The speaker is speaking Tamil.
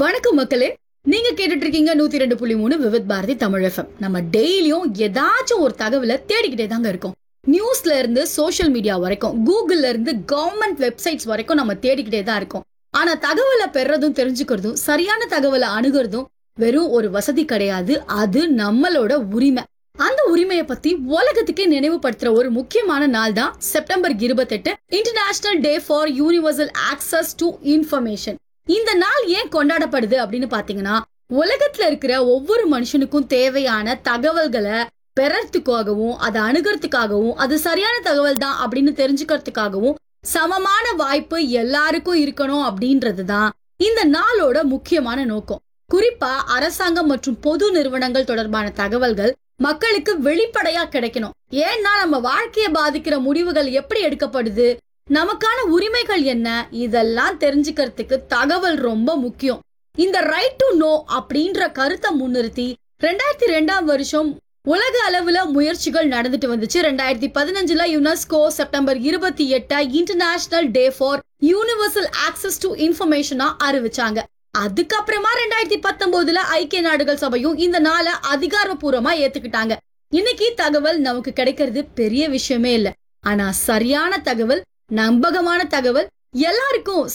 வணக்கம் மக்களே நீங்க கேட்டுட்டு இருக்கீங்க நூத்தி ரெண்டு புள்ளி மூணு விவித் பாரதி தமிழ் எஃப்எம் நம்ம டெய்லியும் ஏதாச்சும் ஒரு தகவலை தேடிக்கிட்டே தாங்க இருக்கோம் நியூஸ்ல இருந்து சோஷியல் மீடியா வரைக்கும் கூகுள்ல இருந்து கவர்மெண்ட் வெப்சைட்ஸ் வரைக்கும் நம்ம தேடிக்கிட்டே தான் இருக்கோம் ஆனா தகவலை பெறதும் தெரிஞ்சுக்கிறதும் சரியான தகவலை அணுகிறதும் வெறும் ஒரு வசதி கிடையாது அது நம்மளோட உரிமை அந்த உரிமையை பத்தி உலகத்துக்கே நினைவுபடுத்துற ஒரு முக்கியமான நாள் தான் செப்டம்பர் இருபத்தெட்டு international day for universal access to information இந்த நாள் ஏன் கொண்டாடப்படுது அப்படின்னு பாத்தீங்கன்னா உலகத்துல இருக்கிற ஒவ்வொரு மனுஷனுக்கும் தேவையான தகவல்களை பெறறதுக்காகவும் அதை அணுகிறதுக்காகவும் அது சரியான தகவல் தான் அப்படின்னு தெரிஞ்சுக்கிறதுக்காகவும் சமமான வாய்ப்பு எல்லாருக்கும் இருக்கணும் அப்படின்றது தான் இந்த நாளோட முக்கியமான நோக்கம் குறிப்பா அரசாங்கம் மற்றும் பொது நிறுவனங்கள் தொடர்பான தகவல்கள் மக்களுக்கு வெளிப்படையா கிடைக்கணும் ஏன்னா நம்ம வாழ்க்கையை பாதிக்கிற முடிவுகள் எப்படி எடுக்கப்படுது நமக்கான உரிமைகள் என்ன இதெல்லாம் தெரிஞ்சுக்கிறதுக்கு தகவல் ரொம்ப முக்கியம் இந்த ரைட் டு நோ அப்படின்ற கருத்தை முன்னிறுத்தி ரெண்டாயிரத்தி ரெண்டாம் வருஷம் உலக அளவுல முயற்சிகள் நடந்துட்டு வந்துச்சு ரெண்டாயிரத்தி பதினஞ்சுல யுனெஸ்கோ செப்டம்பர் இருபத்தி எட்ட international day for universal access to இன்ஃபர்மேஷனா அறிவிச்சாங்க அதுக்கப்புறமா ரெண்டாயிரத்தி பத்தொன்பதுல ஐக்கிய நாடுகள் சபையும் இந்த நாளை அதிகாரப்பூர்வமா ஏத்துக்கிட்டாங்க இன்னைக்கு தகவல் நமக்கு கிடைக்கிறது பெரிய விஷயமே இல்ல ஆனா சரியான தகவல் நம்பகமான தகவல் எல்லாருக்கும்